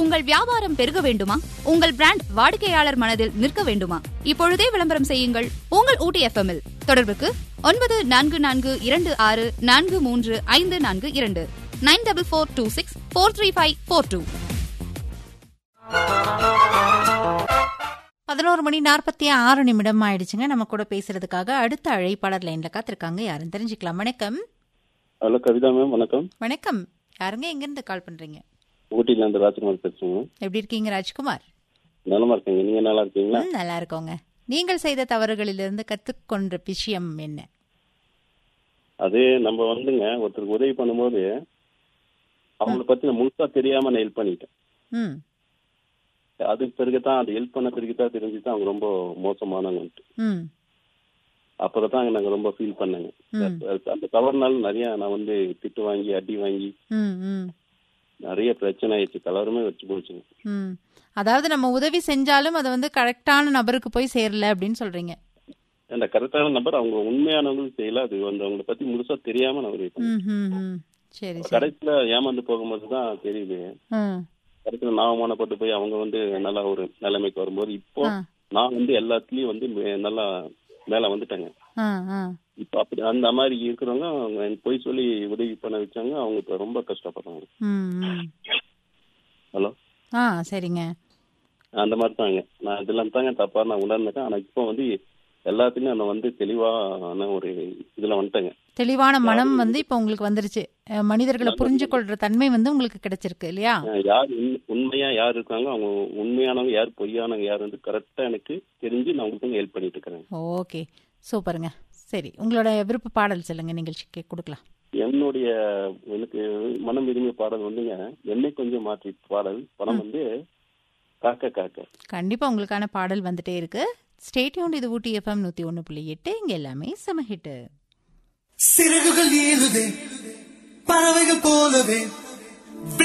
உங்கள் வியாபாரம் பெருக வேண்டுமா உங்கள் பிராண்ட் வாடிக்கையாளர் மனதில் நிற்க வேண்டுமா இப்பொழுதே விளம்பரம் செய்யுங்கள் உங்கள் ஊட்டி எஃப்எம் இல் தொடர்புக்கு ஒன்பது நான்கு நான்கு இரண்டு ஆறு நான்கு மூன்று ஐந்து நான்கு இரண்டு nine double four two six four three five four two பதினோரு மணி நாற்பத்தி ஆறு நிமிடம் ஆயிடுச்சுங்க நம்ம கூட பேசுறதுக்காக அடுத்த அழைப்பாளர் லைன்ல காத்திருக்காங்க யாருன்னு தெரிஞ்சுக்கலாம் வணக்கம் ஹலோ கவிதா மேம் வணக்கம் வணக்கம் யாருங்க எங்க இருந்து கால் பண்றீங்க ஊட்டில இருந்து ராஜ்குமார் பேசுறேங்க எப்படி இருக்கீங்க ராஜ்குமார் நலமா இருக்கீங்க நீங்க நல்லா இருக்கீங்களா ம், நல்லா இருக்கோங்க நீங்கள் செய்த தவறுகளிலிருந்து கத்துக்கொண்ட விஷயம் என்ன அது நம்ம வந்துங்க ஒருத்தருக்கு உதவி பண்ணும்போது அவங்கள பத்தி நான் முழுசா தெரியாம நான் ஹெல்ப் பண்ணிட்டேன் ம் அதுக்கு பிறகுதான் அது ஹெல்ப் பண்ண பிறகுதான் தெரிஞ்சுதான் அவங்க ரொம்ப மோசமானவங்கன்ட்டு ம் அப்புறம் தான் நாங்க ரொம்ப ஃபீல் பண்ணேங்க ம். அந்த தவறுனால நிறைய நான் வந்து திட்டு வாங்கி அடி வாங்கி ம் ம் நிறைய பிரச்சனை ஆயிடுச்சு கலருமே வச்சு போச்சுங்க ம் அதாவது நம்ம உதவி செஞ்சாலும் அது வந்து கரெக்டான நபருக்கு போய் சேரல அப்படின்னு சொல்றீங்க அந்த கரெக்டான நம்பர் அவங்க உண்மையானவங்களுக்கு செய்யல அது வந்து அவங்கள பத்தி முழுசா தெரியாம நான் உதவி பண்ணேன் ம் ம் ம் சரி சரி கடைசியில ஏமாந்து போகும்போது தான் தெரியுது ம் கடைசியில் நான் அவமானப்பட்டு போய் அவங்க வந்து நல்ல ஒரு நிலைமைக்கு வரும்போது இப்போ ஆ நான் வந்து எல்லாத்துலயும் வந்து மே- நல்லா மேல வந்துட்டேங்க ஆ ஆ இப்போ அப்படி அந்த மாதிரி இருக்கிறவங்க அவங்க எனக்கு போய் சொல்லி உதவி பண்ண வச்சாங்க அவங்க இப்போ ரொம்ப கஷ்டப்படுறாங்க ம் ம் ஹலோ ஆ சரிங்க அந்த மாதிரி தாங்க நான் இதெல்லாம் தாங்க தப்பா நான் உணர்ந்தேன் ஆனா இப்போ வந்து எல்லாத்துலயும் நான் வந்து தெளிவான ஒரு இதுல வந்துட்டேங்க தெளிவான மனம் வந்து இப்போ உங்களுக்கு வந்துருச்சு அஹ் மனிதர்களை புரிஞ்சு கொள்ற தன்மை வந்து உங்களுக்கு கிடைச்சிருக்கு இல்லையா அஹ் யார் உண்- உண்மையா யார் இருக்காங்க அவங்க உண்மையானவங்க யார் பொய்யானவங்க யார் வந்து கரெக்டா எனக்கு தெரிஞ்சு நான் உங்களுக்கு ஹெல்ப் பண்ணிட்டு இருக்கிறேன் ஓகே சூப்பருங்க சரி உங்களோட விருப்ப பாடல் சொல்லுங்க நிகழ்ச்சிக்கு கொடுக்கலாம் என்னுடைய எனக்கு மனம் விரும்பிய பாடல் வந்துங்க என்னை கொஞ்சம் மாற்றி பாடல் படம் வந்து காக்க காக்க கண்டிப்பா உங்களுக்கான பாடல் வந்துட்டே இருக்கு ஸ்டேட்யூன் இது ஊட்டி எஃப்எம் நூத்தி ஒன்னு புள்ளி எட்டு இங்க எல்லாமே செம ஹிட்டு சிறகுகள் ஏறுதே பறவைகள் போலவே